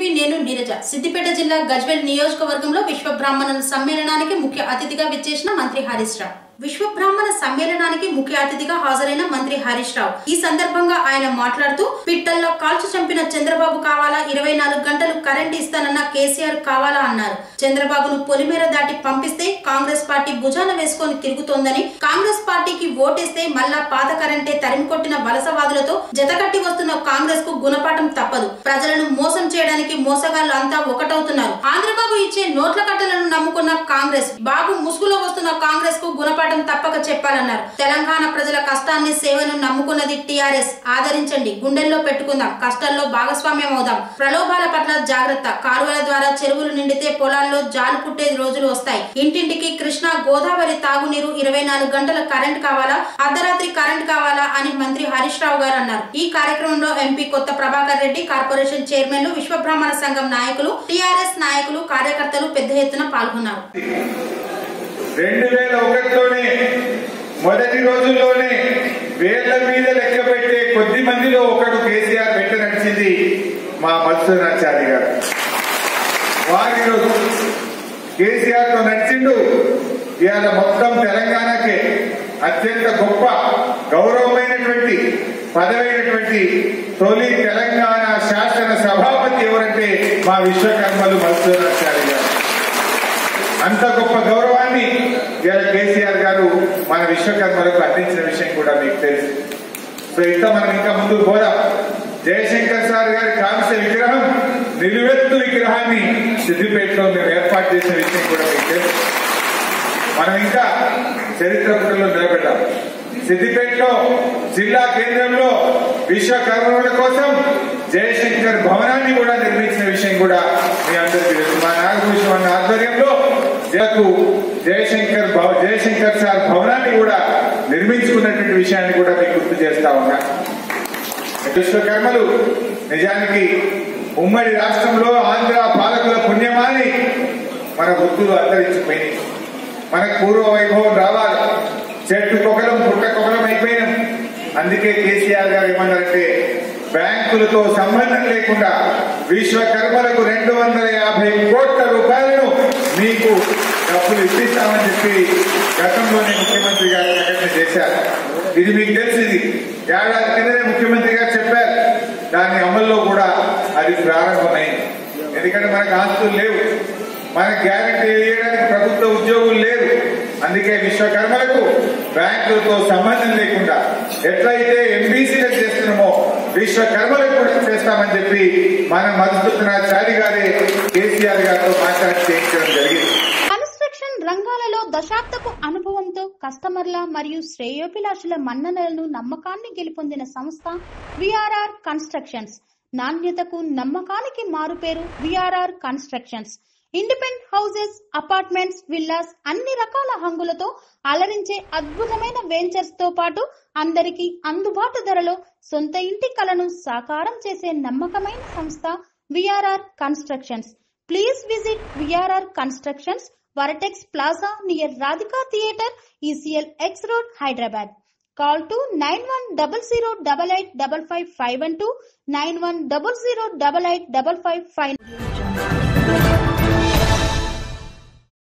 TV నేను నీరజ సిద్దిపేట జిల్లా గజ్వేల్ నియోజకవర్గంలో విశ్వ బ్రాహ్మణుల సమ్మేళనానికి ముఖ్య అతిథిగా విచ్చేసిన మంత్రి హరీష్ రావు విశ్వ బ్రాహ్మణ సమ్మేళనానికి ముఖ్య అతిథిగా హాజరైన మంత్రి హరీష్ రావు ఈ సందర్భంగా ఆయన మాట్లాడుతూ పిట్టల్లో కాల్చి చంపిన చంద్రబాబు కావాలా ఇరవై నాలుగు గంటలు కరెంట్ ఇస్తానన్న కేసీఆర్ కావాలా అన్నారు చంద్రబాబును పొలిమేర దాటి పంపిస్తే కాంగ్రెస్ పార్టీ భుజాన వేసుకొని తిరుగుతోందని కాంగ్రెస్ పార్టీకి ఓటేస్తే మళ్ళా పాత కరెంటే తరిమి కొట్టిన వలసవాదులతో జతకట్టి వస్తున్న కాంగ్రెస్ కు గుణపాఠం తప్పదు ప్రజలను మోసం చేయడానికి మోసగాళ్లు అంతా ఒకటవుతున్నారు ఆంధ్రబాబు ఇచ్చే నోట్ల కట్టలను నమ్ముకున్న కాంగ్రెస్ బాబు ముసుగులో వస్తున్న కాంగ్రెస్ కు గుణపాఠం తప్పక చెప్పాలన్నారు తెలంగాణ ప్రజల కష్టాన్ని సేవను నమ్ముకున్నది టిఆర్ఎస్ ఆదరించండి గుండెల్లో పెట్టుకుందాం కష్టాల్లో భాగస్వామ్యం అవుదాం ప్రలోభాల పట్ల జాగ్రత్త కాలువల ద్వారా చెరువులు నిండితే పొలాల్లో జాలు పుట్టే రోజులు వస్తాయి ఇంటింటికి కృష్ణా గోదావరి తాగునీరు ఇరవై నాలుగు గంటల కరెంట్ కావాలా అర్ధరాత్రి కరెంట్ కావాలా అని మంత్రి హరీష్ రావు గారు అన్నారు ఈ కార్యక్రమంలో ఎంపీ కొత్త ప్రభాకర్ రెడ్డి కార్పొరేషన్ చైర్మన్లు విశ్వబ్రాహ్మణ సంఘం నాయకులు టిఆర్ఎస్ నాయకులు కార్యకర్తలు పెద్ద ఎత్తున పాల్గొన్నారు రెండు వేల ఒకటిలోనే మొదటి రోజుల్లోనే వేళ్ల మీద లెక్క పెట్టే కొద్ది మందిలో ఒకడు కేసీఆర్ వెంట నడిచింది మా మత్స్యనాచారి గారు వారి రోజు కేసీఆర్ తో నడిచిండు ఇవాళ మొత్తం తెలంగాణకే అత్యంత గొప్ప గౌరవమైనటువంటి పదవైనటువంటి తొలి తెలంగాణ శాసన సభాపతి ఎవరంటే మా విశ్వకర్మలు మత్స్యనాచారి గారు అంత గొప్ప గౌరవాన్ని ఇవాళ కేసీఆర్ గారు మన విశ్వకర్మలకు అందించిన విషయం కూడా మీకు తెలుసు సో ఇంత మనం ఇంకా ముందుకు పోదాం జయశంకర్ సార్ గారి కాంస్య విగ్రహం నిలువెత్తు విగ్రహాన్ని సిద్దిపేటలో మేము ఏర్పాటు చేసిన విషయం కూడా మీకు తెలుసు మనం ఇంకా చరిత్ర పుటలో నిలబెట్టాం సిద్దిపేటలో జిల్లా కేంద్రంలో విశ్వకర్మల కోసం జయశంకర్ భవనాన్ని కూడా నిర్మించిన విషయం కూడా మీ అందరికీ తెలుసు మా నాగభూషణం అన్న ఆధ్వర్యంలో జగకు జయశంకర్ భవ- జయశంకర్ సార్ భవనాన్ని కూడా నిర్మించుకున్నటువంటి విషయాన్ని కూడా మీకు గుర్తు చేస్తా ఉన్నా విశ్వకర్మలు నిజానికి ఉమ్మడి రాష్ట్రంలో ఆంధ్ర పాలకుల పుణ్యమాని మన వృత్తులు అంతరించిపోయినాయి మనకు పూర్వ వైభవం రావాలి చెట్టు కొకలం పుట్ట కొకలం అయిపోయినాం అందుకే కేసీఆర్ గారు ఏమన్నారంటే బ్యాంకులతో సంబంధం లేకుండా విశ్వకర్మలకు రెండు వందల యాభై కోట్ల రూపాయలను మీకు డబ్బులు ఇప్పిస్తామని చెప్పి గతంలోనే ముఖ్యమంత్రి గారు ప్రకటన చేశారు ఇది మీకు తెలిసింది ఏడాది కిందనే ముఖ్యమంత్రి గారు చెప్పారు దాని అమల్లో కూడా అది ప్రారంభమైంది ఎందుకంటే మనకు ఆస్తులు లేవు మనకు గ్యారంటీ వేయడానికి ప్రభుత్వ ఉద్యోగులు లేరు అందుకే విశ్వకర్మలకు బ్యాంకులతో సంబంధం లేకుండా ఎట్లయితే ఎంబీసీలకు చేస్తున్నామో విశ్వకర్మలకు కూడా చేస్తామని చెప్పి మన మధుసూదనాచారి గారే కేసీఆర్ గారితో మాట్లాడి చేయించడం జరిగింది కన్స్ట్రక్షన్ రంగాలలో దశాబ్దపు అనుభవంతో కస్టమర్ల మరియు శ్రేయోభిలాషుల మన్ననలను నమ్మకాన్ని గెలుపొందిన సంస్థ విఆర్ఆర్ కన్స్ట్రక్షన్స్ నాణ్యతకు నమ్మకానికి మారుపేరు VRR constructions independent houses apartments villas అన్ని రకాల హంగులతో అలరించే అద్భుతమైన వెంచర్స్ తో పాటు అందరికీ అందుబాటు ధరలో సొంత ఇంటి కలను సాకారం చేసే నమ్మకమైన సంస్థ VRR constructions please visit VRR constructions vertex plaza near Radhika theatre ECIL X road Hyderabad call to nine one double zero double eight double five five one two nine one double zero double eight double five five